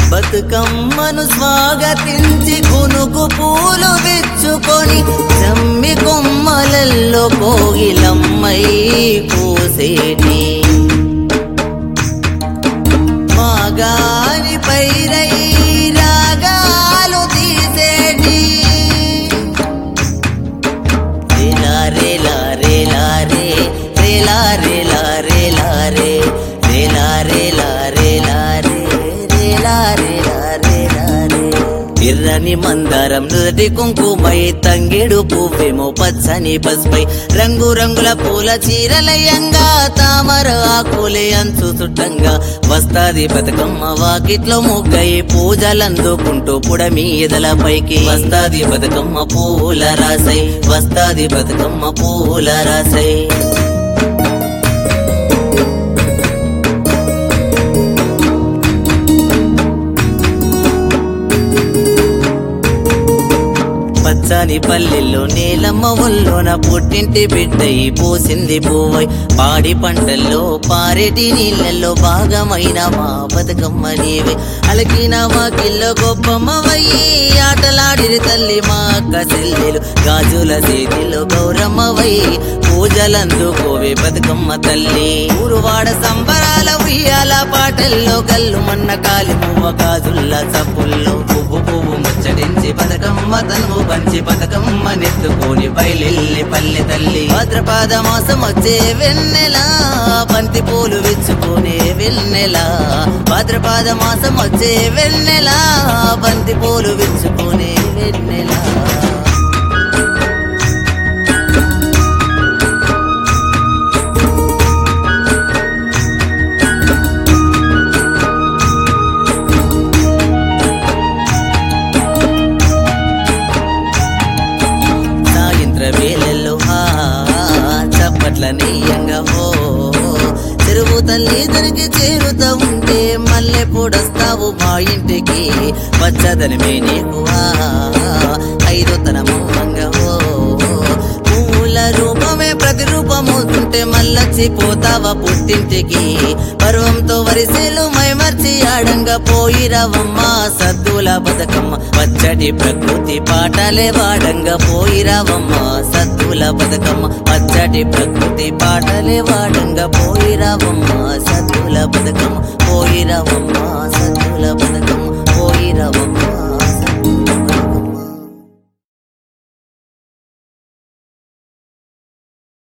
బతుకమ్మను స్వాగతించి కునుకు పూలు విచ్చుకొని జమ్మి కొమ్మలల్లో కోగిలమ్మై కూసేటి మాగాని పైరై రాగాలు తీసేటి రేలా రేలా రేలా రే రేలా రేలా రేలా రే రేలా రేలా రేలా రే రేలా రేలా రేలా రే ఎర్రని మందారం నుదటి కుంకుమై తంగేడు పువ్వేమో పచ్చని పసుపై రంగు రంగుల పూల చీరలయంగా తామర ఆకులే అంచు చుట్టంగా వస్తాది బతుకమ్మ వాకిట్లో ముగ్గై పూజలందుకుంటూ పుడమి ఎదలపైకి వస్తాది బతుకమ్మ పూల రాసై వస్తాది బతుకమ్మ పూల రాసై పచ్చని పల్లెల్లో నీలమ్మ ఒల్లోన పుట్టింటి బిడ్డై పూసింది పువ్వై పాడి పంటల్లో పారేటి నీళ్ళల్లో భాగమైన మా బతుకమ్మ నీవే అలకిన వాకిల్లో గొప్పమ్మవయ్యి ఆటలాడిరి తల్లి మా అక్క చెల్లెలు గాజుల చేతిలో గౌరమ్మవై పూజలందుకోవే బతుకమ్మ తల్లి ఊరువాడ సంబరాల ఉయ్యాల పాటల్లో కల్లు మన్న కాలి పువ్వ గాజుల్ల చప్పుల్లో పువ్వు పువ్వు ముచ్చటించి బతుకమ్మ తనువు పంచి బతుకమ్మ నెత్తుకొని బయలెల్లి పల్లె తల్లి భద్రపాద మాసం వచ్చే వెన్నెలా బంతి పూలు విచ్చుకునే వెన్నెలా భద్రపాద మాసం వచ్చే వెన్నెలా బంతి పూలు విచ్చుకునే వెన్నెలా సాయంత్ర వేళల్లో హా చప్పట్ల నీయంగా హో చెరువు తల్లి దరికి చేరుతా ఉంటే మల్లె పొడస్తావు మా ఇంటికి వచ్చదనమే నీకు ఆ ఐదో తనము హో పూల రూపమే ప్రతిరూపము ఉంటే మల్లచ్చిపోతావా పుట్టింటికి పర్వంతో వరిసేలు మైమర్చి ఆడంగా పోయిరవమ్మ సద్దుల బతుకమ్మ పచ్చటి ప్రకృతి పాటలే వాడంగా పోయిరవమ్మ సద్దుల బతుకమ్మ పచ్చటి ప్రకృతి పాటలే వాడంగా పోయిరవమ్మ సద్దుల బతుకమ్మ పోయిరవమ్మ సద్దుల బతుకమ్మ పోయిరవమ్మ